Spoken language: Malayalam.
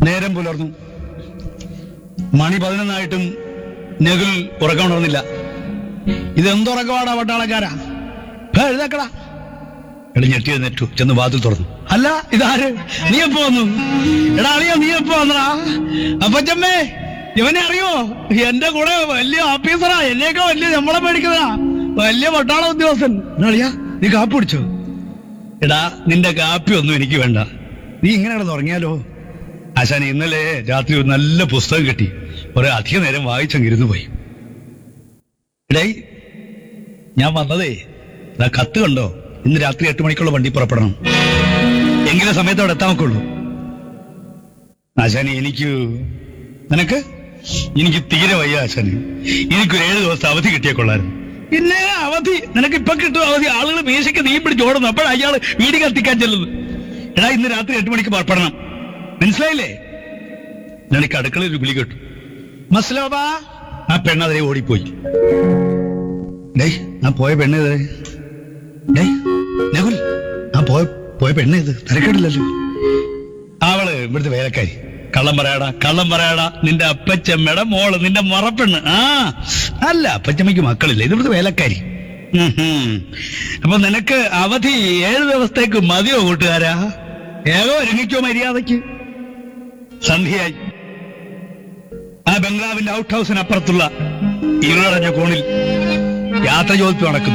നേരം പുലർന്നു മണി പതിനൊന്നായിട്ടും നകുൽ ഉറക്കം ഉണർന്നില്ല ഇതെന്തുറക്കമാടാ പട്ടാളക്കാരാ ഹേ, എഴുന്നേക്കടാ എടാ ഞെട്ടി എഴുന്നേറ്റു ചെന്ന് വാതിൽ തുറന്നു അല്ല ഇതാര് നീ എപ്പോ വന്നു എടാ അറിയോ നീ എപ്പോ വന്നടാ അപ്പച്ചമ്മേ ഇവനെ അറിയോ എന്റെ കൂടെ വലിയ ഓഫീസറാ എന്നെയൊക്കെ വലിയ നമ്മളെ മേടിക്കുന്നതാ വലിയ പട്ടാള ഉദ്യോഗസ്ഥൻ എടാ അളിയാ നീ കാപ്പി കുടിച്ചോ എടാ നിന്റെ കാപ്പി ഒന്നും എനിക്ക് വേണ്ട നീ ഇങ്ങനെ കിടന്ന് ഉറങ്ങിയാലോ ആശാൻ ഇന്നലെ രാത്രി ഒരു നല്ല പുസ്തകം കിട്ടി കുറെ അധിക നേരം വായിച്ചങ്ങിരുന്നു പോയി എടേ ഞാൻ വന്നതേ ദാ കത്ത് കണ്ടോ ഇന്ന് രാത്രി എട്ട് മണിക്കുള്ള വണ്ടി പുറപ്പെടണം എങ്കിലും സമയത്ത് അവിടെ എത്താൻ നോക്കുള്ളൂ ആശാനെ എനിക്ക് നിനക്ക് എനിക്ക് തീരെ വയ്യ ആശാന് എനിക്കൊരു ഏഴ് ദിവസം അവധി കിട്ടിയ കൊള്ളായിരുന്നു പിന്നെ അവധി നിനക്ക് ഇപ്പൊ കിട്ടും അവധി ആളുകൾ മീശയ്ക്ക് നീ പിടിച്ച് ഓടുന്നു അപ്പോഴാ അയാൾ വീട് കത്തിക്കാൻ ചെല്ലുന്നത് എടാ ഇന്ന് രാത്രി എട്ട് മണിക്ക് പുറപ്പെടണം മനസ്സിലായില്ലേ എനിക്ക് അടുക്കളയിൽ ഒരു വിളി കേട്ടു മസ്ലോബാ ആ പെണ്ണതിരെ ഓടിപ്പോയി ഡേയ് ആ പോയ പെണ്ണ് ഇത് ഡേയ് നകുൽ ആ പോയ പോയ പെണ്ണ് ഇത് തിരക്കിടില്ലല്ലോ അവള് ഇവിടുത്തെ വേലക്കാരി കള്ളം പറയാടാ കള്ളം പറയാടാ നിന്റെ അപ്പച്ചമ്മയുടെ മോള് നിന്റെ മറപ്പെണ്ണ് ആ അല്ല അപ്പച്ചമ്മയ്ക്ക് മക്കളില്ല ഇത് ഇവിടുത്തെ വേലക്കാരി ഉം ഹും. അപ്പൊ നിനക്ക് അവധി ഏഴ് ദിവസത്തേക്ക് മതിയോ കൂട്ടുകാരാ ഏകോ ഒരുങ്ങിക്കോ മര്യാദയ്ക്ക് സന്ധ്യയായി ആ ബംഗ്ലാവിന്റെ ഔട്ട് ഹൗസിന് അപ്പുറത്തുള്ള ഇരുളടഞ്ഞ കോണിൽ യാത്ര ചോദിച്ചു നടക്കുന്നു